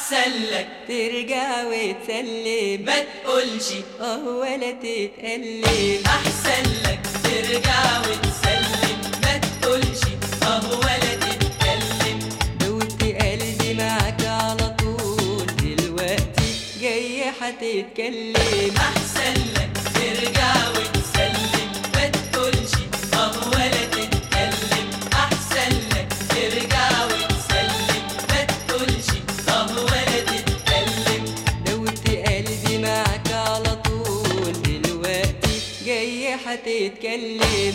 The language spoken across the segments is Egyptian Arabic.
احسن لك ترجع وتسلم ما تقولش اه ولا تتألم احسن لك ترجع وتسلم ما تقولش اه ولا تتكلم دوت قلبي معاك على طول دلوقتي جاي هتتكلم احسن لك ترجع وتسلم ما تقولش اه ولا تتكلم احسن لك ترجع وتسلم ما تقولش اه ولا تتكلم دوت قلبي معاك على طول دلوقتي جاي هتتكلم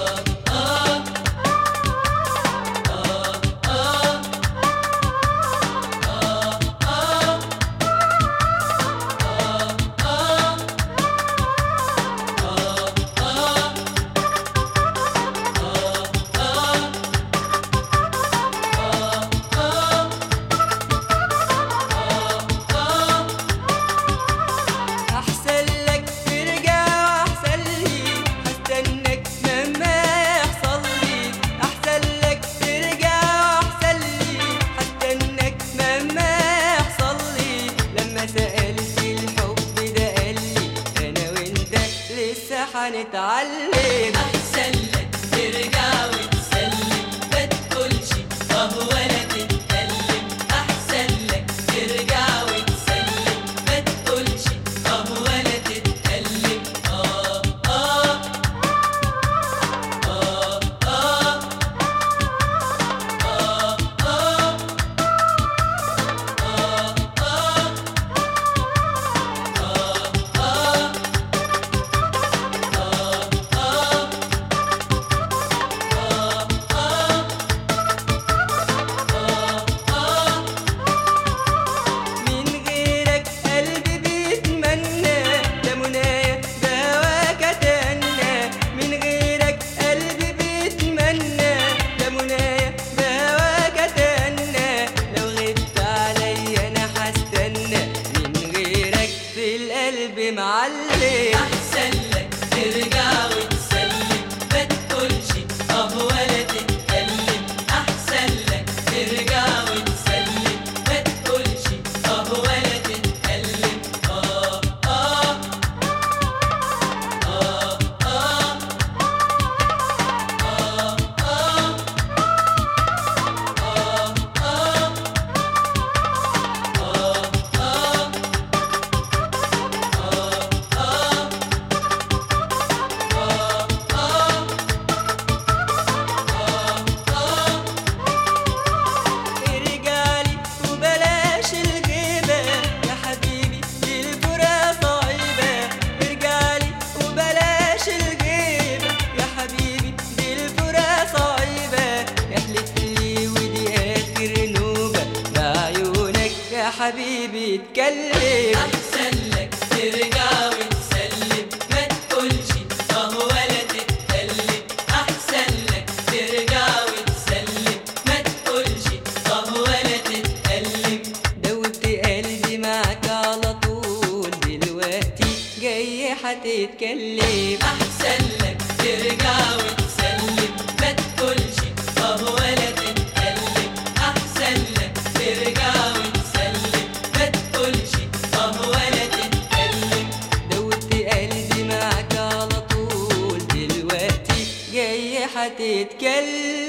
احسن لك ترجع واحسن لي هستناك مهما يحصل لي احسن لك ترجع واحسن لي هستناك مهما يحصل لي لما سألت الحب ده قال لي انا وانت لسه هنتعلم احسن لك ترجع وتسلم ما تقولش اه ولا تتكلم احسن لك ترجع وتسلم ما تقولش اه ولا تتكلم اه اه اه اه اه من غيرك قلبي بيتمنى ده منايا دواك اتنى من غيرك قلبي بيتمنى ده منايا دواك اتنى لو غبت عليا انا هستنى من غيرك في القلب معلم احسن لك ترجع وتسلم ما تقولش اه ولا تتكلم احسن لك ترجع وتسلم ما تقولش اه ولا تتكلم اه اه اه اه اه ارجعلي وبلاش الغيبة يا حبيبي دي الفرقة صعيبة ارجعلي وبلاش الغيبة يا حبيبي دي الفرقة صعيبة احلف لي ودي آخر نوبة بعيونك يا حبيبي اتكلم احسن لك ترجع وتسلم ما تقولش اه ولا تتكلم احسن لك ترجع وتسلم ما تقولش اه ولا تتكلم دوبت قلبي معاك على طول دلوقتي جاي هتتكلم احسن لك ترجع وتسلم ما تقولش اه ولا تتكلم احسن لك ترجع وتسلم ما تقولش اه ولا تتكلم دوبت قلبي معاك على طول دلوقتي جاي هتتكلم